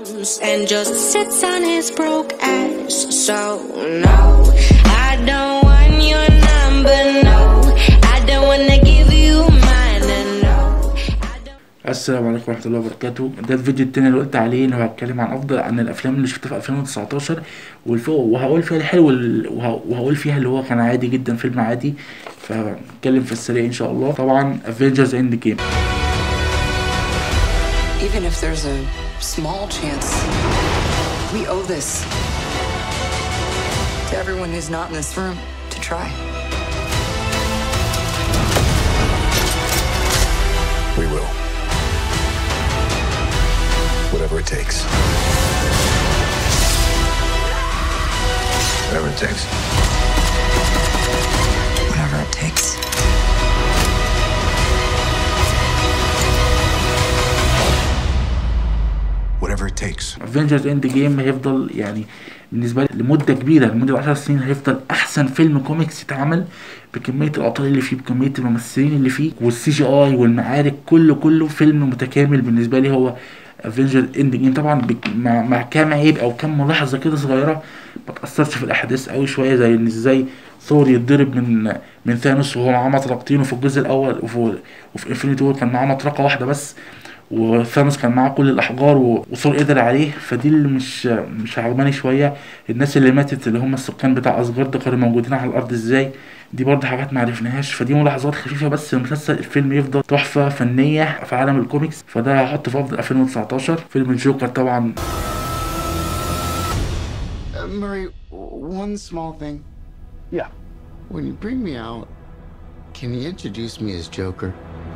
and just sits on his broke ass. So no, I don't want your number. No, I don't wanna give you mine. and No, I don't. السلام عليكم ورحمة الله وبركاته ده الفيديو التاني اللي قلت عليه ان هو هتكلم عن افضل عن الافلام اللي شفتها في 2019 والف- وهقول فيها الحلو وال- وه- وهقول فيها اللي هو كان عادي جدا فيلم عادي فهنتكلم في السريع ان شاء الله طبعا افنجرز اند جيم Even if there's a small chance, we owe this to everyone who's not in this room to try. We will. Whatever it takes. Whatever it takes. Whatever it takes. Whatever it takes. افنجرز اند جيم هيفضل يعني بالنسبه لي لمده كبيره لمده 10 سنين هيفضل احسن فيلم كوميكس اتعمل بكميه الابطال اللي فيه بكميه الممثلين اللي فيه والسي جي اي والمعارك كله كله فيلم متكامل بالنسبه لي هو افنجر اند جيم طبعا بك مع, مع كام عيب او كام ملاحظه كده صغيره ما تاثرش في الاحداث قوي شويه زي ان ازاي ثور يتضرب من من ثانوس وهو معاه مطرقتين وفي الجزء الاول وفي وفي انفينيتي وور كان معاه مطرقه واحده بس وثانوس كان معاه كل الاحجار و- وثور قدر عليه فدي اللي مش مش عجباني شويه الناس اللي ماتت اللي هم السكان بتاع اسجارد كانوا موجودين على الارض ازاي دي برضه حاجات ما عرفناهاش فدي ملاحظات خفيفه بس المسلسل الفيلم يفضل تحفه فنيه في عالم الكوميكس فده هحطه في افضل 2019 فيلم الجوكر طبعا Uh, Murray, w- one small thing. Yeah. When you bring me out, can you introduce me as Joker?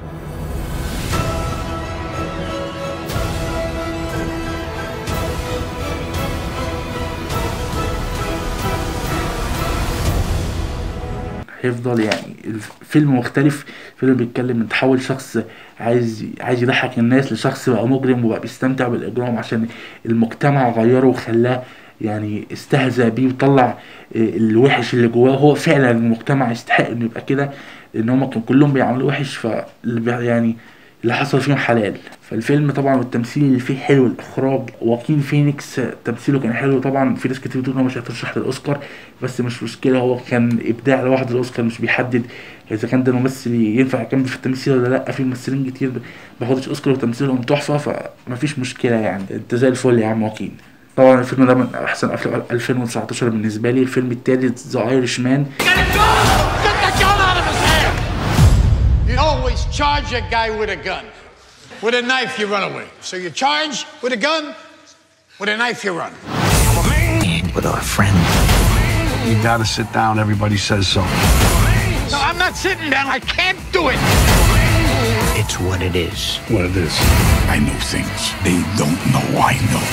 هيفضل يعني الفيلم مختلف فيلم بيتكلم من تحول شخص عايز عايز يضحك الناس لشخص بقى مجرم وبقى بيستمتع بالاجرام عشان المجتمع غيره وخلاه يعني استهزأ بيه وطلع آه، الوحش اللي جواه هو فعلا المجتمع يستحق انه يبقى كده لان هم كانوا كلهم بيعملوا وحش ف يعني اللي حصل فيهم حلال فالفيلم طبعا والتمثيل اللي فيه حلو الاخراج واكين فينيكس آه، تمثيله كان حلو طبعا في ناس كتير بتقول إن هو مش هيترشح للاوسكار بس مش مشكله هو كان ابداع لوحده الاوسكار مش بيحدد اذا كان ده ممثل ينفع يكمل في التمثيل ولا لا في ممثلين كتير ب- ما بياخدوش اوسكار وتمثيلهم تحفه فمفيش مشكله يعني انت زي الفل يا عم واكين طبعا الفيلم ده من احسن افلام 2019 بالنسبه لي الفيلم التالت ذا ايرش مان Get the gun out of his hand! You always charge a guy with a gun. With a knife, you run away. So you charge with a gun, with a knife, you run. with our friend. You gotta sit down. Everybody says so. No, I'm not sitting down. I can't do it. It's what it is. What it is. I know things they don't know I know.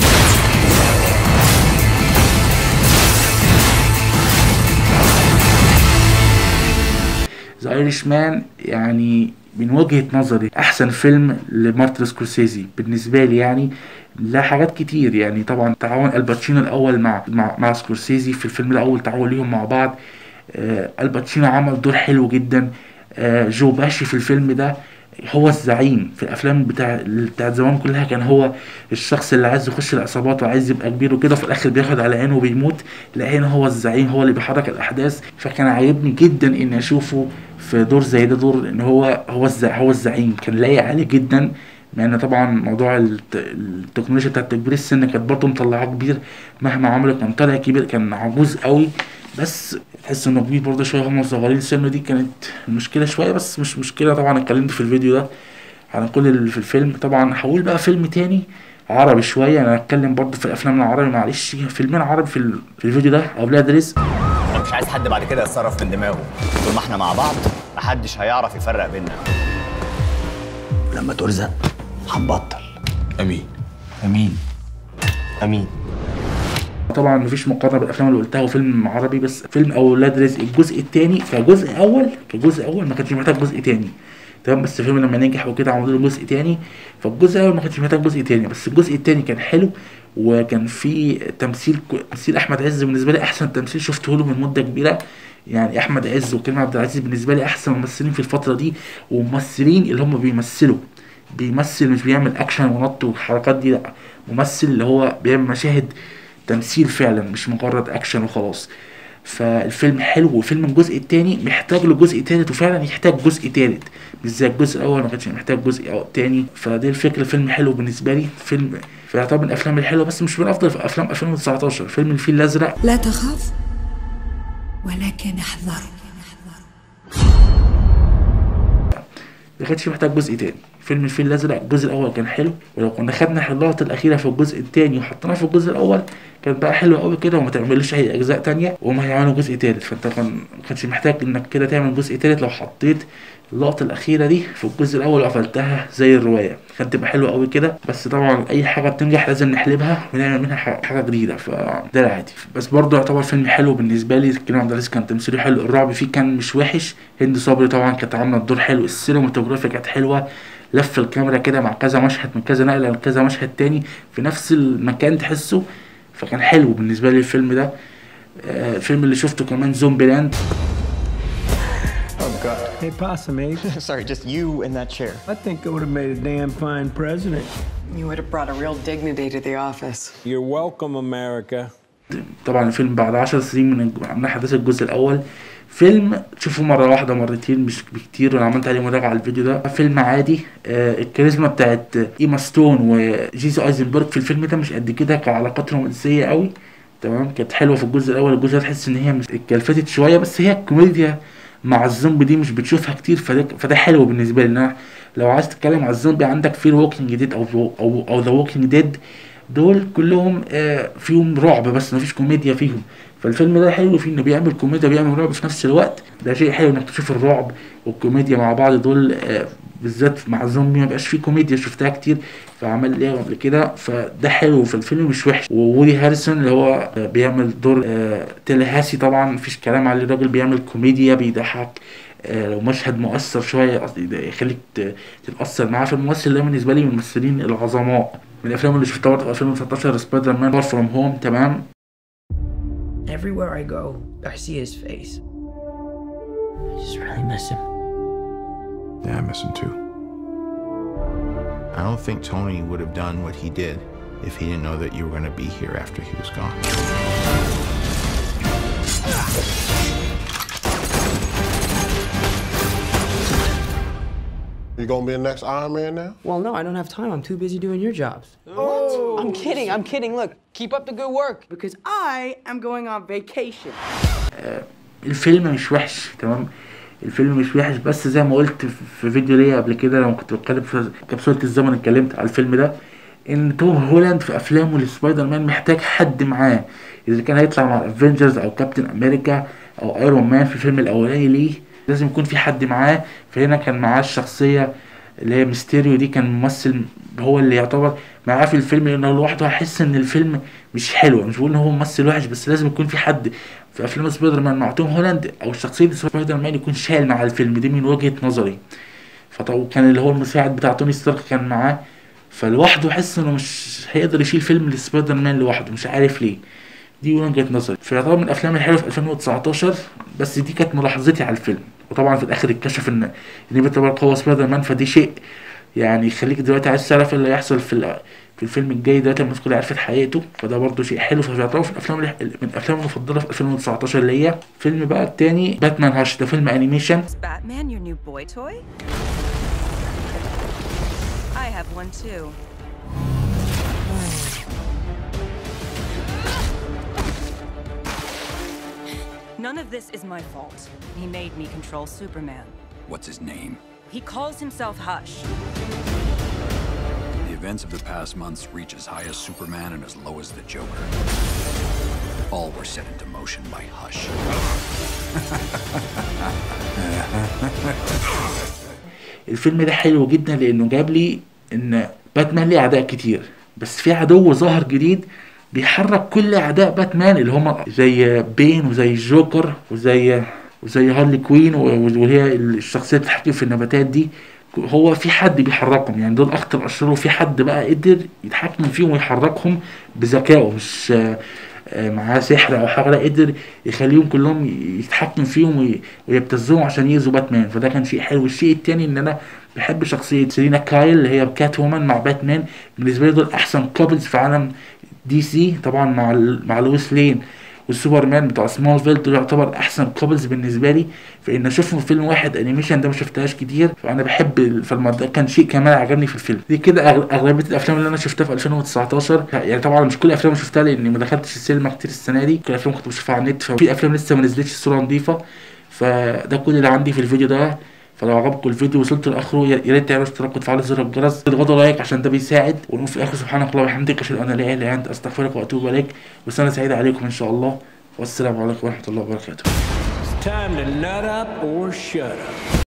ذا ايرش مان يعني من وجهة نظري احسن فيلم لمارتن سكورسيزي بالنسبة لي يعني لا حاجات كتير يعني طبعا تعاون الباتشينو الاول مع مع, مع سكورسيزي في الفيلم الاول تعاون ليهم مع بعض آه الباتشينو عمل دور حلو جدا آه جو باشي في الفيلم ده هو الزعيم في الافلام بتاع بتاعت زمان كلها كان هو الشخص اللي عايز يخش العصابات وعايز يبقى كبير وكده في الاخر بياخد على عينه وبيموت لا هنا هو الزعيم هو اللي بيحرك الاحداث فكان عاجبني جدا اني اشوفه في دور زي ده دور ان هو هو الزع هو الزعيم كان لايق عليه جدا مع ان طبعا موضوع الت- التكنولوجيا بتاعت تكبير السن كانت برضه مطلعاه كبير مهما عمله كان طالع كبير كان عجوز قوي بس تحس انه كبير برضه شويه هم صغيرين سنه دي كانت مشكله شويه بس مش مشكله طبعا اتكلمت في الفيديو ده عن كل اللي في الفيلم طبعا هقول بقى فيلم تاني عربي شويه انا هتكلم برضه في الافلام العربي معلش فيلمين عربي في, ال- في الفيديو ده اولاد رزق انا مش عايز حد بعد كده يتصرف من دماغه طول ما احنا مع بعض محدش هيعرف يفرق بيننا لما ترزق هنبطل Amin. امين امين طبعا مفيش مقارنه بالافلام اللي قلتها وفيلم عربي بس فيلم اولاد رزق الجزء الثاني كجزء اول كجزء اول ما كانش محتاج جزء تاني تمام بس الفيلم لما نجح وكده عملوا له جزء تاني فالجزء الاول ما كانش محتاج جزء تاني بس الجزء التاني كان حلو وكان في تمثيل كو- تمثيل احمد عز بالنسبه لي احسن تمثيل شفته له من مده كبيره يعني احمد عز وكريم عبد العزيز بالنسبه لي احسن ممثلين في الفتره دي وممثلين اللي هم بيمثلوا بيمثل مش بيعمل اكشن ونط والحركات دي لا ممثل اللي هو بيعمل مشاهد تمثيل فعلا مش مجرد اكشن وخلاص فالفيلم حلو والفيلم الجزء التاني محتاج له جزء تالت وفعلا يحتاج جزء تالت مش زي الجزء الاول ما كانش محتاج جزء أو تاني فدي الفكره الفيلم حلو بالنسبه لي فيلم فيعتبر من الافلام الحلوه بس مش من افضل افلام 2019 فيلم الفيل الازرق لا تخاف ولكن احذر ما كانش محتاج جزء تاني فيلم الفيل الازرق الجزء الاول كان حلو ولو كنا خدنا اللقطه الاخيره في الجزء التاني وحطيناها في الجزء الاول كان بقى حلو قوي كده وما تعملش اي اجزاء تانية وما هيعملوا جزء تالت فانت كان ما كانش محتاج انك كده تعمل جزء تالت لو حطيت اللقطه الاخيره دي في الجزء الاول وقفلتها زي الروايه كانت تبقى حلوه قوي كده بس طبعا اي حاجه بتنجح لازم نحلبها ونعمل منها ح- حاجه جديده فده العادي بس برضه يعتبر فيلم حلو بالنسبه لي كريم عبد العزيز كان تمثيله حلو الرعب فيه كان مش وحش هند صبري طبعا كانت عامله الدور حلو السينماتوجرافيا كانت حلوه لف الكاميرا كده مع كذا مشهد من كذا نقله لكذا مشهد تاني في نفس المكان تحسه فكان حلو بالنسبه لي الفيلم ده آه، الفيلم اللي شفته كمان زومبي لاند Oh, God. Hey, Possum Ace. Sorry, just you in that chair. I think I would have made a damn fine president. You would have brought a real dignity to the office. You're welcome, America. طبعا الفيلم بعد عشر سنين من من احداث الجزء الاول فيلم تشوفه مرة واحدة مرتين مش بكتير وانا عملت عليه مراجعة على الفيديو ده فيلم عادي آه الكاريزما بتاعت ايما ستون وجيسي ايزنبرج في الفيلم ده مش قد كده كعلاقات رومانسية قوي تمام كانت حلوة في الجزء الاول الجزء ده تحس ان هي مش اتكلفتت شوية بس هي الكوميديا مع الزومبي دي مش بتشوفها كتير فده فده حلو بالنسبة لي إن أنا لو عايز تتكلم على الزومبي عندك في ووكينج ديد او او او ذا ووكينج ديد دول كلهم آه، فيهم رعب بس مفيش كوميديا فيهم فالفيلم ده حلو فيه انه بيعمل كوميديا بيعمل رعب في نفس الوقت ده شيء حلو انك تشوف الرعب والكوميديا مع بعض دول آه، بالذات مع الزومبي ما بقاش فيه كوميديا شفتها كتير فعمل ليه قبل كده فده حلو في الفيلم مش وحش وودي هاريسون اللي هو آه، بيعمل دور آه، تيلهاسي طبعا مفيش كلام عليه الراجل بيعمل كوميديا بيضحك آه، لو مشهد مؤثر شويه قصدي ده يخليك ت- تتاثر معاه فالممثل ده بالنسبه لي من الممثلين العظماء من الافلام اللي شفتها برضه في 2019 سبايدر مان فار فروم هوم تمام Everywhere I go, I see his face. I just really miss him. Yeah, I miss him too. I don't think Tony would have done what he did if he didn't know that you were going to be here after he was gone. You gonna be the next Iron Man now? Well, no, I don't have time. I'm too busy doing your jobs. What? I'm kidding. I'm kidding. Look, keep up the good work. Because I am going on vacation. الفيلم مش وحش تمام الفيلم مش وحش بس زي ما قلت في فيديو ليا قبل كده لما كنت بتكلم في كبسولة الزمن اتكلمت على الفيلم ده ان توم هولاند في افلامه لسبايدر مان محتاج حد معاه اذا كان هيطلع مع الافنجرز او كابتن امريكا او ايرون مان في الفيلم الاولاني ليه لازم يكون في حد معاه فهنا كان معاه الشخصية اللي هي ميستيريو دي كان ممثل هو اللي يعتبر معاه في الفيلم لانه لوحده هحس ان الفيلم مش حلو مش بقول ان هو ممثل وحش بس لازم يكون في حد في افلام سبايدر مان مع توم هولاند او شخصيه سبايدر مان يكون شايل مع الفيلم دي من وجهه نظري فطو كان اللي هو المساعد بتاع توني ستارك كان معاه فلوحده حس انه مش هيقدر يشيل فيلم لسبايدر مان لوحده مش عارف ليه دي وجهه نظري فيعتبر من الافلام الحلوه في 2019 بس دي كانت ملاحظتي على الفيلم وطبعا في الاخر اتكشف ان ان بيتر بارك هو سبايدر مان فدي شيء يعني يخليك دلوقتي عايز تعرف اللي هيحصل في ال- في الفيلم الجاي دلوقتي الناس كلها عرفت حقيقته فده برضه شيء حلو فبيعتبر في الافلام اللي- من الافلام المفضله في 2019 ليا فيلم بقى التاني باتمان هاش ده فيلم انيميشن Batman your new boy toy? I have one too. None of this is my fault. He made me control Superman. What's his name? He calls himself Hush. The events of the past months reach as high as Superman and as low as the Joker. All were set into motion by Hush. الفيلم ده حلو جدا لانه جاب لي ان باتمان ليه اعداء كتير بس في عدو ظاهر جديد بيحرك كل اعداء باتمان اللي هم زي بين وزي الجوكر وزي وزي هارلي كوين و- وهي الشخصيه اللي بتتحكم في النباتات دي هو في حد بيحركهم يعني دول اخطر اشرار وفي حد بقى قدر يتحكم فيهم ويحركهم بذكائه مش آه، معاه سحر او حاجه لا قدر يخليهم كلهم ي- يتحكم فيهم وي- ويبتزهم عشان يأذوا باتمان فده كان شيء حلو الشيء التاني ان انا بحب شخصيه سيلينا كايل اللي هي كات وومن مع باتمان بالنسبه لي دول احسن كابلز في عالم دي سي طبعا مع ال- مع لويس لين والسوبرمان بتوع سمول فيلد دول يعتبر احسن كابلز بالنسبه لي فان اشوفهم في فيلم واحد انيميشن ده ما شفتهاش كتير فانا بحب ال- فالم- ده كان شيء كمان عجبني في الفيلم دي كده أغ- اغلبيه الافلام اللي انا شفتها في 2019 يعني طبعا مش كل الافلام اللي شفتها لاني ما دخلتش السينما كتير السنه دي كل الافلام كنت بشوفها على النت ففي افلام لسه ما نزلتش الصوره نظيفه فده كل اللي عندي في الفيديو ده فلو عجبكم الفيديو وصلت لاخره يا يا ريت تعملوا اشتراك وتفعلوا زر الجرس تضغطوا لايك عشان ده بيساعد ونقول في الاخر سبحانك اللهم وبحمدك اشهد ان لا اله الا انت استغفرك واتوب اليك وسنه سعيده عليكم ان شاء الله والسلام عليكم ورحمه الله وبركاته It's time to nut up or shut up.